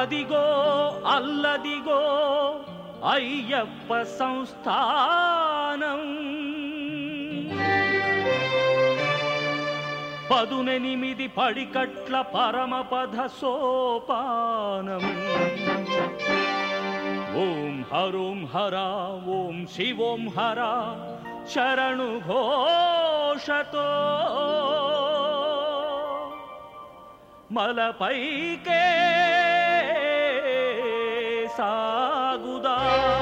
అదిగో అల్లదిగో అయ్యప్ప సంస్థానం పదునెనిమిది పడికట్ల పరమపద సోపానం ఓం హరోం హర ఓం శివోం హర శరణు ఘోషతో మలపైకే సాగుదా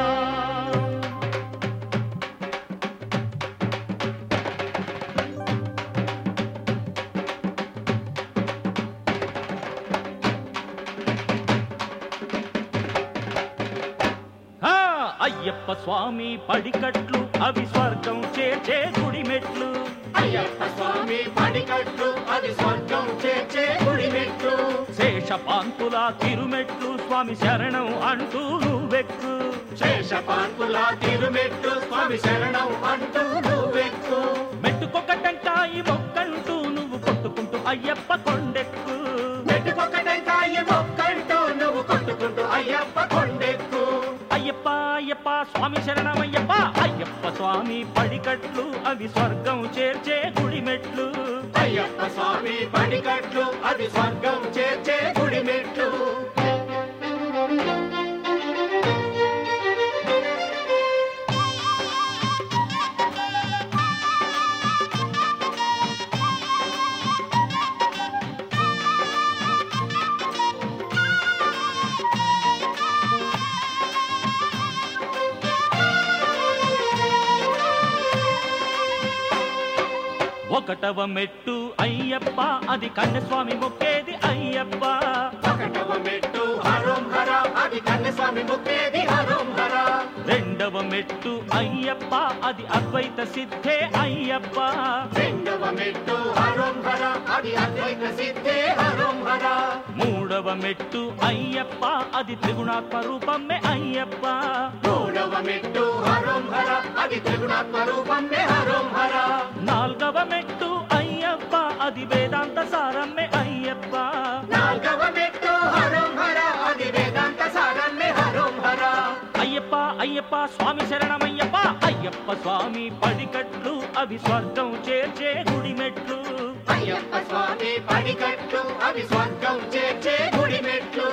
ఆ, అయ్యప్ప స్వామి పడికట్లు అవి స్వర్గం చేర్చే గుడి మెట్లు అయ్యప్ప స్వామి పడికట్లు అది స్వర్గం చేర్చే గుడి మెట్లు శేషపాంతుల తిరుమెట్లు స్వామి శరణం అంటూ నువ్వెక్కు శేషపాన్పుల తిరుమెట్లు స్వామి శరణం అంటూ నువ్వెక్కు మెట్టుకొక టెంకాయి మొక్కంటూ నువ్వు కొట్టుకుంటూ అయ్యప్ప కొండెక్కు మెట్టుకొక టెంకాయ మొక్కంటూ నువ్వు కొట్టుకుంటూ అయ్యప్ప కొండెక్కు అయ్యప్ప అయ్యప్ప స్వామి శరణమయ్యప్ప అయ్యప్ప స్వామి పడికట్లు అవి స్వర్గం చేర్చే గుడి మెట్లు అయ్యప్ప స్వామి పడికట్లు అది స్వర్గం చేర్చే గుడి మెట్లు ఒకటవ మెట్టు అయ్యప్ప అది కన్యస్వామి మొక్కేది అయ్యప్ప ఒకటవ మెట్టు హరోం హర అది కన్యస్వామి ముక్కేది హరోం హర రెండవ మెట్టు అయ్యప్ప అది అద్వైత సిద్ధే అయ్యప్ప రెండవ మెట్టు హరోం హర అది అద్వైత సిద్ధే హరోం హర మూడవ మెట్టు అయ్యప్ప అది త్రిగుణాత్మ రూపమే అయ్యప్ప మూడవ మెట్టు హరోం హర అది త్రిగుణాత్మ రూపమే హరోం హర నాల్గవ మెట్టు అయ్యప్ప అది వేదాంత సారమే అయ్యప్ప నాల్గవ మెట్టు హరోం హర అది వేదాంత సారమే హరోం హర అయ్యప్ప అయ్యప్ప స్వామి శరణమయ్యప్ప అయ్యప్ప స్వామి పడికట్లు అవి స్వర్గం చేర్చే గుడి మెట్లు అయ్యప్ప స్వామి పడికట్లు అవి స్వర్గం చేర్చే గుడి మెట్లు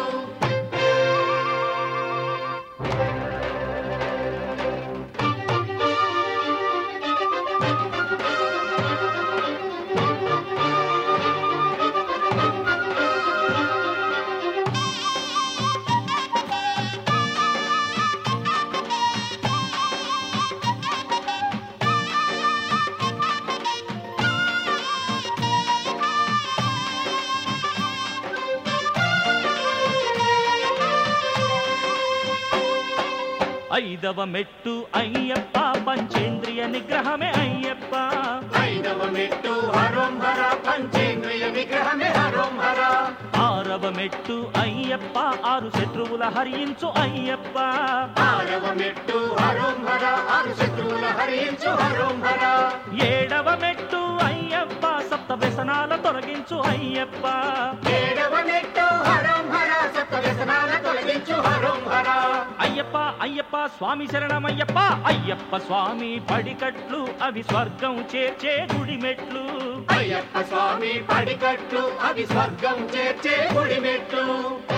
ఐదవ మెట్టు అయ్యప్ప పంచేంద్రియ నిగ్రహమే అయ్యప్ప ఐదవ మెట్టు హరోం హర పంచేంద్రియ విగ్రహమే హరోం హర ఆరవ మెట్టు అయ్యప్ప ఆరు శత్రువుల హరించు అయ్యప్ప ఆరవ మెట్టు హరోం హర ఆరు శత్రువుల హరించు హరోం హర ఏడవ మెట్టు అయ్యప్ప సప్త వ్యసనాల తొలగించు అయ్యప్ప ఏడవ మెట్టు హరోం హర సప్త వ్యసనాల తొలగించు హరోం హర అయ్యప్ప అయ్యప్ప స్వామి శరణమయ్యప్ప అయ్యప్ప స్వామి పడికట్లు అవి స్వర్గం చేర్చే గుడి మెట్లు అయ్యప్ప స్వామి పడికట్లు అవి స్వర్గం చేర్చే గుడి మెట్లు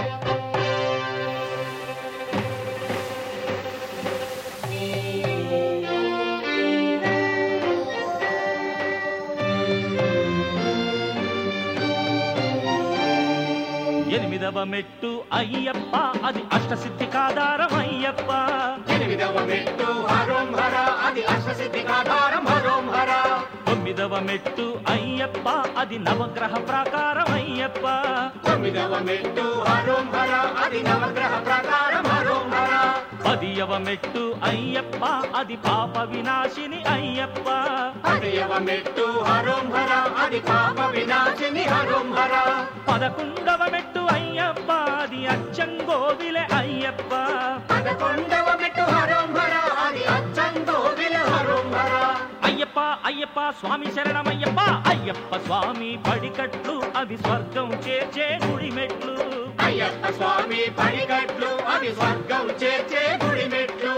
ఎనిమిదవ మెట్టు అయ్యప్ప అది అష్టసిద్ధి కాదారం అయ్యప్ప ఎనిమిదవ మెట్టు హరోం హర అది అష్టసిద్ధికాధారం హరోం హర తొమ్మిదవ మెట్టు అయ్యప్ప అది నవగ్రహ ప్రాకారం అయ్యప్ప తొమ్మిదవ మెట్టు హరోం హర అది నవగ్రహ ప్రకారం హరోం హర పదియవ మెట్టు అయ్యప్ప అది పాప వినాశిని అయ్యప్ప పదయవ మెట్టు హరోం హర అది పాప వినాశిని హరోం హర పదకొండవ మెట్టు అయ్యప్ప అది అచ్చంగోవిలే అయ్యప్ప పదకొండవ మెట్టు హరోం హర అది అచ్చందో విల హరోం హర అయ్యప్ప అయ్యప్ప స్వామి శరణమయ్యప్ప అయ్యప్ప స్వామి పడికట్లు అవి స్వర్గం చేర్చే గుడి మెట్లు అయ్యప్ప స్వామి పడిగట్లు అవి స్వర్గం చేర్చే గుడి మెట్లు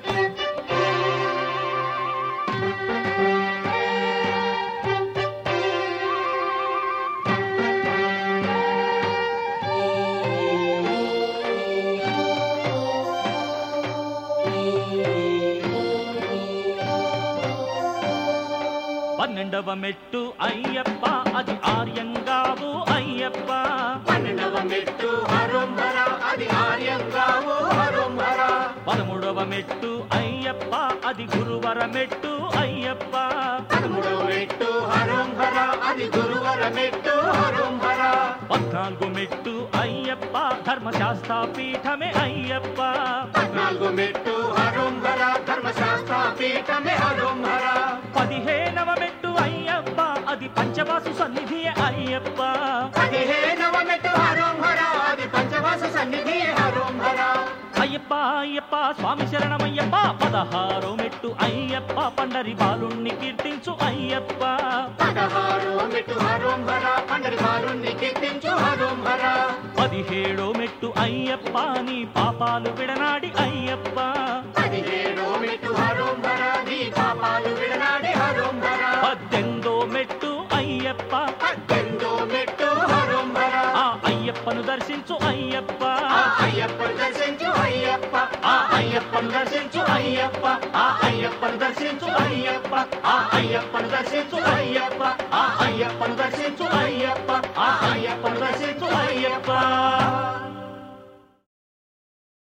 పన్నెండవ మెట్టు అయ్యప్ప అది ఆర్యంగావు అయ్యప్ప పన్నెండవ మెట్టు హరోంహర అది ఆర్యంగావు హరోంహర పదమూడవ మెట్టు అయ్యప్ప అది గురువర మెట్టు అయ్యప్ప పదమూడవ మెట్టు హరోంహర అది గురువర మెట్టు హరోంహర పద్నాలుగు మెట్టు అయ్యప్ప ధర్మశాస్త్ర పీఠమే అయ్యప్ప పద్నాలుగు మెట్టు హరోంహర ధర్మశాస్త్ర పీఠమే హరోంహర పదిహేనవ మెట్టు అయ్యప్ప అది పంచవాసు సన్నిధి అయ్యప్ప పదిహేనవ మెట్టు హరోంహర అది పంచవాస సన్నిధి హరోంహర అయ్యప్ప అయ్యప్ప స్వామి శరణమయ్యప్ప పదహారో మెట్టు అయ్యప్ప పండరి బాలుణ్ణి కీర్తించు అయ్యప్ప పదహారో మెట్టు హరోంహర పండరి బాలుణ్ణి కీర్తించు హరోంహర పదిహేడో మెట్టు అయ్యప్ప నీ పాపాలు విడనాడి అయ్యప్ప పదిహేడో మెట్టు హరోంహర నీ పాపాలు విడనాడి హరోంహర పద్దెనిమిదో మెట్టు అయ్యప్ప పద్దెనిమిదో మెట్టు హరోంహర ఆ అయ్యప్పను దర్శించు అయ్యప్ప ఆ అయ్యప్పను దర్శించు అయ్యప్ప ఆ అయ్యప్పను దర్శించు అయ్యప్ప ఆ అయ్యప్పను దర్శించు అయ్యప్ప ఆ అయ్యప్పను దర్శించు అయ్యప్ప ఆ అయ్యప్పను దర్శించు